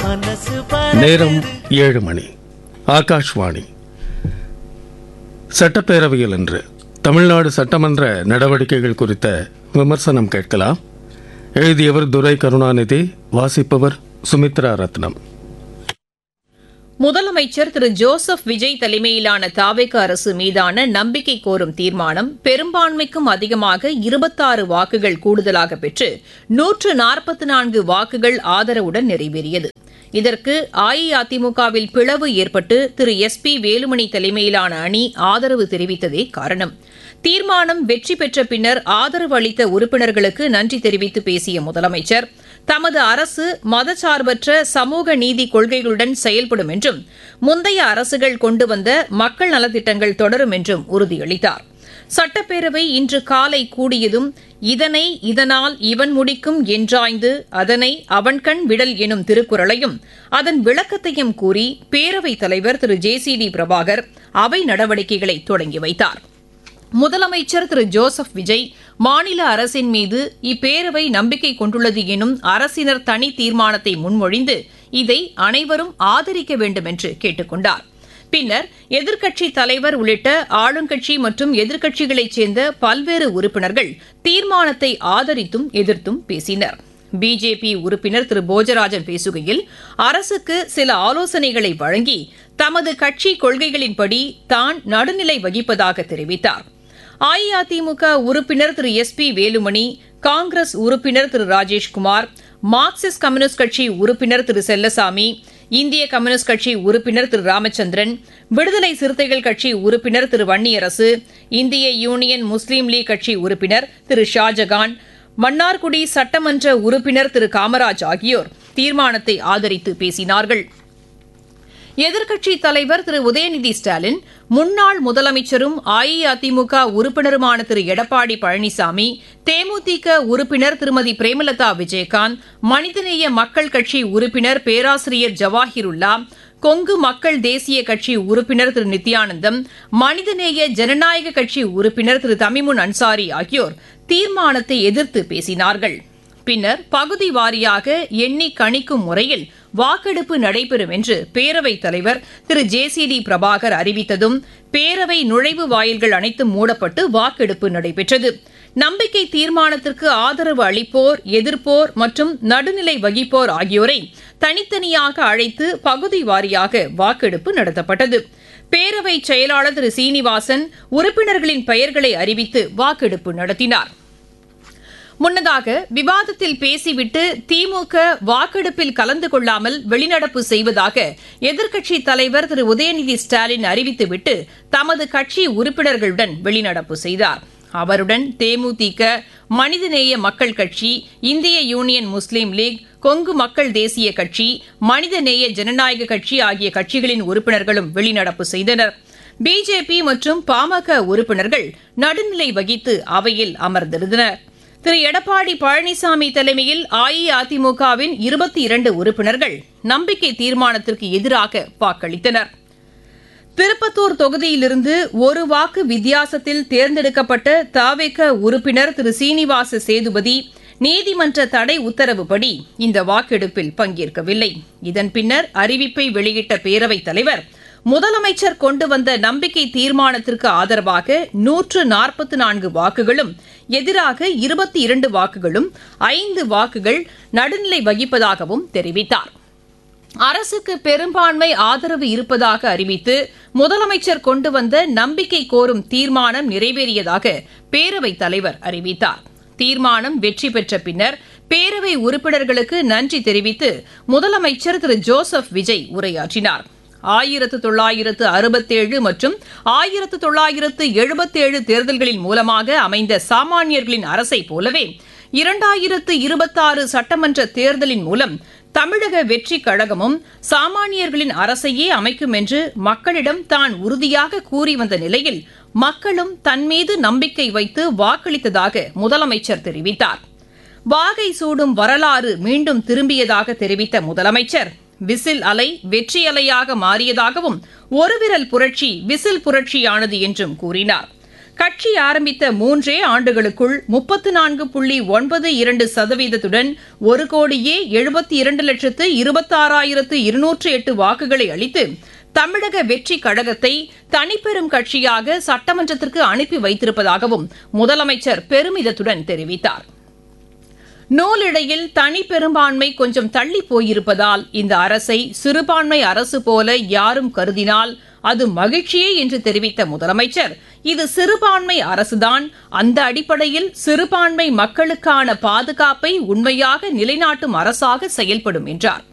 மனசு நேரம் ஏழு மணி ஆகாஷ்வாணி சட்டப்பேரவையில் இன்று தமிழ்நாடு சட்டமன்ற நடவடிக்கைகள் குறித்த விமர்சனம் கேட்கலாம் எழுதியவர் துரை கருணாநிதி வாசிப்பவர் சுமித்ரா ரத்னம் முதலமைச்சர் திரு ஜோசப் விஜய் தலைமையிலான தாவேக அரசு மீதான நம்பிக்கை கோரும் தீர்மானம் பெரும்பான்மைக்கும் அதிகமாக இருபத்தாறு வாக்குகள் கூடுதலாக பெற்று நூற்று நாற்பத்தி நான்கு வாக்குகள் ஆதரவுடன் நிறைவேறியது இதற்கு அஇஅதிமுகவில் பிளவு ஏற்பட்டு திரு எஸ் பி வேலுமணி தலைமையிலான அணி ஆதரவு தெரிவித்ததே காரணம் தீர்மானம் வெற்றி பெற்ற பின்னர் ஆதரவு அளித்த உறுப்பினர்களுக்கு நன்றி தெரிவித்து பேசிய முதலமைச்சர் தமது அரசு மதசார்பற்ற சமூக நீதி கொள்கைகளுடன் செயல்படும் என்றும் முந்தைய அரசுகள் கொண்டு வந்த மக்கள் நலத்திட்டங்கள் தொடரும் என்றும் உறுதியளித்தார் சட்டப்பேரவை இன்று காலை கூடியதும் இதனை இதனால் இவன் முடிக்கும் என்றாய்ந்து அதனை அவன்கண் விடல் எனும் திருக்குறளையும் அதன் விளக்கத்தையும் கூறி பேரவைத் தலைவர் திரு ஜே சி டி பிரபாகர் அவை நடவடிக்கைகளை தொடங்கி வைத்தார் முதலமைச்சர் திரு ஜோசப் விஜய் மாநில அரசின் மீது இப்பேரவை நம்பிக்கை கொண்டுள்ளது எனும் அரசினர் தனி தீர்மானத்தை முன்மொழிந்து இதை அனைவரும் ஆதரிக்க வேண்டும் என்று கேட்டுக் கொண்டார் பின்னர் எதிர்க்கட்சித் தலைவர் உள்ளிட்ட ஆளுங்கட்சி மற்றும் எதிர்க்கட்சிகளைச் சேர்ந்த பல்வேறு உறுப்பினர்கள் தீர்மானத்தை ஆதரித்தும் எதிர்த்தும் பேசினர் பிஜேபி உறுப்பினர் திரு போஜராஜன் பேசுகையில் அரசுக்கு சில ஆலோசனைகளை வழங்கி தமது கட்சி கொள்கைகளின்படி தான் நடுநிலை வகிப்பதாக தெரிவித்தார் அஇஅதிமுக உறுப்பினர் திரு எஸ் பி வேலுமணி காங்கிரஸ் உறுப்பினர் திரு ராஜேஷ்குமார் மார்க்சிஸ்ட் கம்யூனிஸ்ட் கட்சி உறுப்பினர் திரு செல்லசாமி இந்திய கம்யூனிஸ்ட் கட்சி உறுப்பினர் திரு ராமச்சந்திரன் விடுதலை சிறுத்தைகள் கட்சி உறுப்பினர் திரு வன்னியரசு இந்திய யூனியன் முஸ்லீம் லீக் கட்சி உறுப்பினர் திரு ஷாஜகான் மன்னார்குடி சட்டமன்ற உறுப்பினர் திரு காமராஜ் ஆகியோர் தீர்மானத்தை ஆதரித்து பேசினார்கள் எதிர்க்கட்சித் தலைவர் திரு உதயநிதி ஸ்டாலின் முன்னாள் முதலமைச்சரும் அஇஅதிமுக உறுப்பினருமான திரு எடப்பாடி பழனிசாமி தேமுதிக உறுப்பினர் திருமதி பிரேமலதா விஜயகாந்த் மனிதநேய மக்கள் கட்சி உறுப்பினர் பேராசிரியர் ஜவாஹிருல்லா கொங்கு மக்கள் தேசிய கட்சி உறுப்பினர் திரு நித்யானந்தம் மனிதநேய ஜனநாயக கட்சி உறுப்பினர் திரு தமிமுன் அன்சாரி ஆகியோர் தீர்மானத்தை எதிர்த்து பேசினார்கள் பின்னர் பகுதி வாரியாக எண்ணி கணிக்கும் முறையில் வாக்கெடுப்பு நடைபெறும் என்று பேரவைத் தலைவர் திரு ஜே சி டி பிரபாகர் அறிவித்ததும் பேரவை நுழைவு வாயில்கள் அனைத்தும் மூடப்பட்டு வாக்கெடுப்பு நடைபெற்றது நம்பிக்கை தீர்மானத்திற்கு ஆதரவு அளிப்போர் எதிர்ப்போர் மற்றும் நடுநிலை வகிப்போர் ஆகியோரை தனித்தனியாக அழைத்து பகுதி வாரியாக வாக்கெடுப்பு நடத்தப்பட்டது பேரவை செயலாளர் திரு சீனிவாசன் உறுப்பினர்களின் பெயர்களை அறிவித்து வாக்கெடுப்பு நடத்தினார் முன்னதாக விவாதத்தில் பேசிவிட்டு திமுக வாக்கெடுப்பில் கலந்து கொள்ளாமல் வெளிநடப்பு செய்வதாக எதிர்க்கட்சித் தலைவர் திரு உதயநிதி ஸ்டாலின் அறிவித்துவிட்டு தமது கட்சி உறுப்பினர்களுடன் வெளிநடப்பு செய்தார் அவருடன் தேமுதிக மனிதநேய மக்கள் கட்சி இந்திய யூனியன் முஸ்லீம் லீக் கொங்கு மக்கள் தேசிய கட்சி மனிதநேய ஜனநாயக கட்சி ஆகிய கட்சிகளின் உறுப்பினர்களும் வெளிநடப்பு செய்தனர் பிஜேபி மற்றும் பாமக உறுப்பினர்கள் நடுநிலை வகித்து அவையில் அமர்ந்திருந்தனர் திரு எடப்பாடி பழனிசாமி தலைமையில் அஇஅதிமுகவின் இருபத்தி இரண்டு உறுப்பினர்கள் நம்பிக்கை தீர்மானத்திற்கு எதிராக வாக்களித்தனர் திருப்பத்தூர் தொகுதியிலிருந்து ஒரு வாக்கு வித்தியாசத்தில் தேர்ந்தெடுக்கப்பட்ட தாவேக உறுப்பினர் திரு சீனிவாச சேதுபதி நீதிமன்ற தடை உத்தரவுப்படி இந்த வாக்கெடுப்பில் பங்கேற்கவில்லை இதன் பின்னர் அறிவிப்பை வெளியிட்ட பேரவைத் தலைவர் முதலமைச்சர் கொண்டு வந்த நம்பிக்கை தீர்மானத்திற்கு ஆதரவாக நூற்று நாற்பத்தி நான்கு வாக்குகளும் எதிராக இருபத்தி இரண்டு வாக்குகளும் ஐந்து வாக்குகள் நடுநிலை வகிப்பதாகவும் தெரிவித்தார் அரசுக்கு பெரும்பான்மை ஆதரவு இருப்பதாக அறிவித்து முதலமைச்சர் கொண்டு வந்த நம்பிக்கை கோரும் தீர்மானம் நிறைவேறியதாக பேரவைத் தலைவர் அறிவித்தார் தீர்மானம் வெற்றி பெற்ற பின்னர் பேரவை உறுப்பினர்களுக்கு நன்றி தெரிவித்து முதலமைச்சர் திரு ஜோசப் விஜய் உரையாற்றினார் ஆயிரத்து தொள்ளாயிரத்து அறுபத்தேழு மற்றும் ஆயிரத்து தொள்ளாயிரத்து எழுபத்தேழு தேர்தல்களின் மூலமாக அமைந்த சாமானியர்களின் அரசை போலவே இரண்டாயிரத்து இருபத்தாறு சட்டமன்ற தேர்தலின் மூலம் தமிழக வெற்றிக் கழகமும் சாமானியர்களின் அரசையே அமைக்கும் என்று மக்களிடம் தான் உறுதியாக கூறி வந்த நிலையில் மக்களும் தன்மீது நம்பிக்கை வைத்து வாக்களித்ததாக முதலமைச்சர் தெரிவித்தார் வாகை சூடும் வரலாறு மீண்டும் திரும்பியதாக தெரிவித்த முதலமைச்சர் விசில் அலை வெற்றி அலையாக மாறியதாகவும் ஒருவிரல் புரட்சி விசில் புரட்சியானது என்றும் கூறினார் கட்சி ஆரம்பித்த மூன்றே ஆண்டுகளுக்குள் முப்பத்து நான்கு புள்ளி ஒன்பது இரண்டு சதவீதத்துடன் ஒரு கோடியே எழுபத்தி இரண்டு லட்சத்து இருபத்தாறாயிரத்து இருநூற்று எட்டு வாக்குகளை அளித்து தமிழக வெற்றி கழகத்தை தனிப்பெரும் கட்சியாக சட்டமன்றத்திற்கு அனுப்பி வைத்திருப்பதாகவும் முதலமைச்சர் பெருமிதத்துடன் தெரிவித்தார் நூலிழையில் தனி பெரும்பான்மை கொஞ்சம் தள்ளி போயிருப்பதால் இந்த அரசை சிறுபான்மை அரசு போல யாரும் கருதினால் அது மகிழ்ச்சியே என்று தெரிவித்த முதலமைச்சர் இது சிறுபான்மை அரசுதான் அந்த அடிப்படையில் சிறுபான்மை மக்களுக்கான பாதுகாப்பை உண்மையாக நிலைநாட்டும் அரசாக செயல்படும் என்றார்